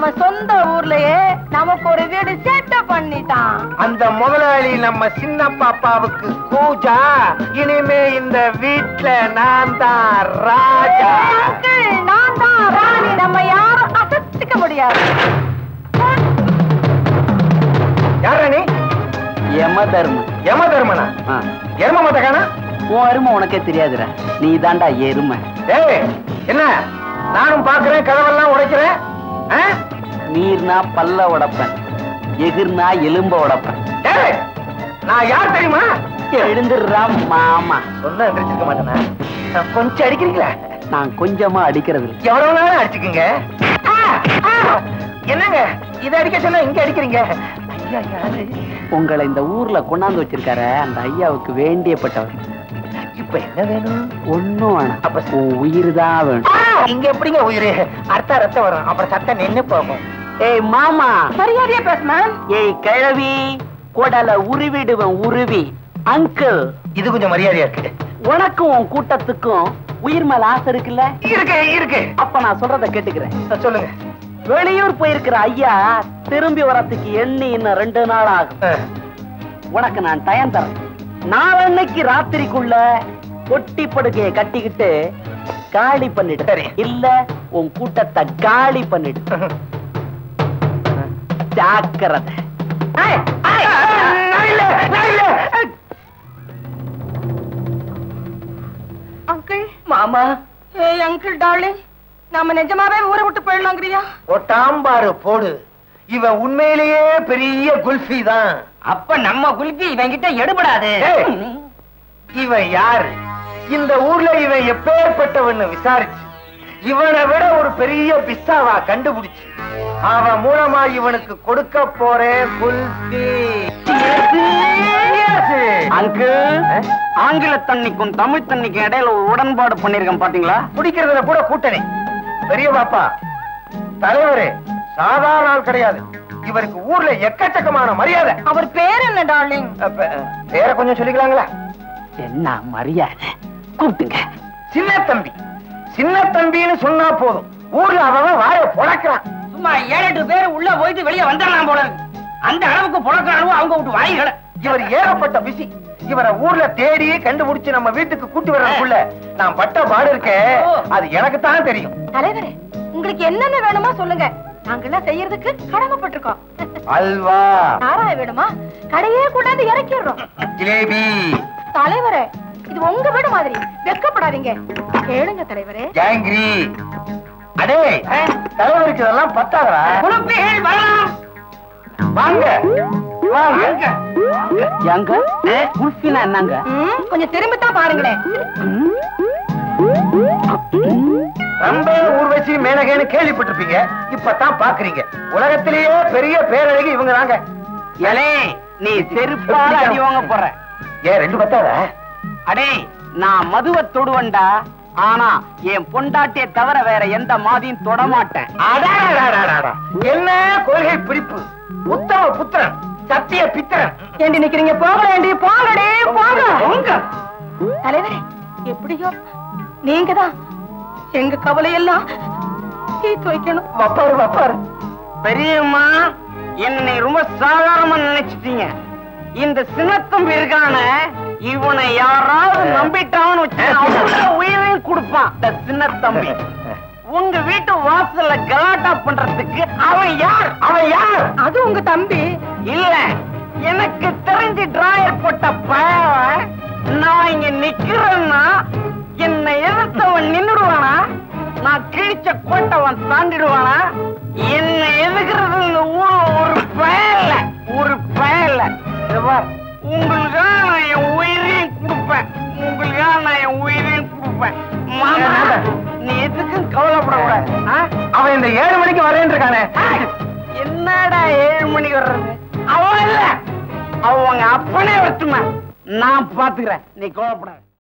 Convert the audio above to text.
அவன் சொந்த ஊர்லயே நமக்கு ஒரு வீடு செட்ட பண்ணிட்டான் அந்த முதலாளி நம்ம சின்ன பாப்பாவுக்கு கூஜா இனிமே இந்த வீட்ல நான் தான் ராஜா அங்கிள், நான் தான் ராணி நம்ம யாரும் அசைச்சுக்க முடியாது யாரா நீ யம தர்மம் யம தர்மனா ஆ. எரும மத்தக்கானா உன் அருமை உனக்கே தெரியாதுடா நீ தாண்டா எருமை ஏய் என்ன நானும் பாக்குறேன் கதவெல்லாம் உடைக்கிறேன் ஆ? நீர்னா பல்ல உடைப்பேன் எகிர்னா எலும்ப உடைப்பேன் ஏய், நான் யார் தெரியுமா எழுந்துடுறா மாமா சொன்னா எந்திரிச்சிருக்க மாட்டேனா நான் கொஞ்சம் அடிக்கிறீங்களா நான் கொஞ்சமா அடிக்கிறது இல்ல. எவ்வளவு நேரம் அடிச்சுக்குங்க ஆ, ஆ. என்னங்க இத அடிக்க சொன்னா இங்க அடிக்கிறீங்க ஐயா யாரு உங்களை இந்த ஊர்ல கொண்டாந்து வச்சிருக்காரு அந்த ஐயாவுக்கு வேண்டியப்பட்டவர் இப்ப என்ன வேணும் ஒண்ணும் வேணாம் அப்ப உன் உயிர் தான் வேணும் ஆ, இங்க எப்படிங்க உயிரு அர்த்தம் ரத்தம் வரும் அப்புறம் சத்தம் நின்னு போகும் ஏய் மாமா மரியாதையா பேசுனேன் ஏய் கிழவி கொடல உருவிடுவேன் உருவி அங்கிள் இது கொஞ்சம் மரியாதையா இருக்கு உனக்கும் உன் கூட்டத்துக்கும் உயிர் மேல ஆசை இருக்குல்ல இருக்கு இருக்கு அப்ப நான் சொல்றத கேட்டுக்கிறேன் சொல்லுங்க வெளியூர் போயிருக்கிற ஐயா திரும்பி வரத்துக்கு எண்ணி இன்னும் ரெண்டு நாள் ஆகும் ஆ. உனக்கு நான் டயம் தரேன் நாளன்னைக்கு ராத்திரிக்குள்ள பொட்டி படுக்கையை கட்டிக்கிட்டு காலி பண்ணிடு சரி. இல்ல உன் கூட்டத்தை காலி பண்ணிடு ஜாக்கிரதை ஏய், ஏய், நான் இல்ல, நான் இல்ல. அங்கிள் மாமா ஏய் அங்கிள் டார்லிங் நாம நிஜமாவே ஊரை விட்டு போயிடலாங்கிறியா ஒட்டாம்பாரு போடு இவன் உண்மையிலேயே பெரிய குல்ஃபி தான் அப்ப நம்ம குளிப்பி இவங்கிட்ட எடுபடாது ஏய், இவன் யாரு இந்த ஊர்ல இவன் எப்பேற்பட்டவன்னு விசாரிச்சு இவனை விட ஒரு பெரிய பிஸ்தாவா கண்டுபிடிச்சு அவன் மூலமா இவனுக்கு கொடுக்க போறேன் குல்ஃபி அங்கிள் ஆங்கில தண்ணிக்கும் தமிழ் தண்ணிக்கும் இடையில ஒரு உடன்பாடு பண்ணிருக்கேன் பாத்தீங்களா குடிக்கிறதுல கூட கூட்டணி பெரிய பாப்பா தலைவரே சாதாரண ஆள் கிடையாது இவருக்கு ஊர்ல எக்கச்சக்கமான மரியாதை அவர் பேர் என்ன டார்லிங் அப்ப, பேரை கொஞ்சம் சொல்லிக்கலாங்களா என்ன மரியாதை கூப்பிட்டுங்க சின்ன தம்பி சின்ன தம்பின்னு சொன்னா போதும் ஊர்ல அவன் வாய புழக்கிறான் சும்மா ஏழு எட்டு பேர் உள்ள போயிட்டு வெளியே வந்துடலாம் போல இருக்கு. அந்த அளவுக்கு புழக்க அளவு அவங்க விட்டு வாய்களை இவர் ஏகப்பட்ட பிசி இவரை ஊர்ல தேடி கண்டுபிடிச்சு நம்ம வீட்டுக்கு கூட்டி வர்றதுக்குள்ள நான் பட்ட பாடு இருக்கே அது எனக்கு தான் தெரியும் தலைவரே உங்களுக்கு என்னென்ன வேணுமோ சொல்லுங்க நாங்கெல்லாம் செய்யறதுக்கு கடமைப்பட்டிருக்கோம் அல்வா சாராய வேணுமா கடையே கொண்டாந்து இறக்கிடுறோம் ஜிலேபி தலைவரே இது உங்க வீடு மாதிரி வெக்கப்படாதீங்க கேளுங்க தலைவரே ஜாங்கிரி அடே தலைவருக்கு இதெல்லாம் பத்தாதா குழப்பிகள் வரலாம் வாங்க வாங்க எங்க குல்ஃபினா என்னங்க ம், கொஞ்சம் திரும்பித்தான் பாருங்களேன் ரொம்ப ஊர்வசி மேனகேன்னு கேள்விப்பட்டிருப்பீங்க இப்பதான் பாக்குறீங்க உலகத்திலேயே பெரிய பேரழகி இவங்க தாங்க எலே நீ செருப்பால அடி வாங்க போற ஏன் ரெண்டு பத்தாதா அடே நான் மதுவை தொடுவண்டா ஆனா என் பொண்டாட்டியை தவிர வேற எந்த மாதியும் தொட மாட்டேன் அடாடாடாடாடா. என்ன கொள்கை பிடிப்பு உத்தம புத்திரன் சத்திய பித்திரன் ஏண்டி நிக்கிறீங்க போகலேண்டி போங்கடி போங்க போங்க. தலைவரே எப்படியோ நீங்க தான் எங்க கவலையெல்லாம் தீர்த்து வைக்கணும் வப்பாரு வப்பாரு பெரியம்மா என்னை ரொம்ப சாதாரணமா நினைச்சிட்டீங்க இந்த சின்னத்தம்பி இருக்கான இவனை யாராவது நம்பிட்டான்னு வச்சு அவனுக்கு உயிரையும் கொடுப்பான் இந்த சின்னத்தம்பி உங்க வீட்டு வாசல்ல கலாட்டா பண்றதுக்கு அவன் யார் அவன் யார் அது உங்க தம்பி இல்ல எனக்கு தெரிஞ்சு டிராயர் போட்ட பையன் நான் இங்க நிக்கிறேன்னா என்னை எதிர்த்தவன் நின்னுடுவானா நான் கிழிச்ச கோட்டவன் தாண்டிடுவானா என்னை எதுக்குறது இந்த ஊர்ல ஒரு பயல ஒரு பயல உங்களுக்காக நான் என் உயிரையும் கொடுப்பேன் உங்களுக்காக நான் என் உயிரையும் கொடுப்பேன் மாமா நீ எதுக்கும் கவலைப்படக்கூடாது ஆ? அவன் இந்த ஏழு மணிக்கு வரேன் இருக்கானே என்னடா ஏழு மணிக்கு வர்றது அவன் இல்ல அவங்க அப்பனே வரட்டுமா நான் பாத்துக்கிறேன் நீ கோவப்படாத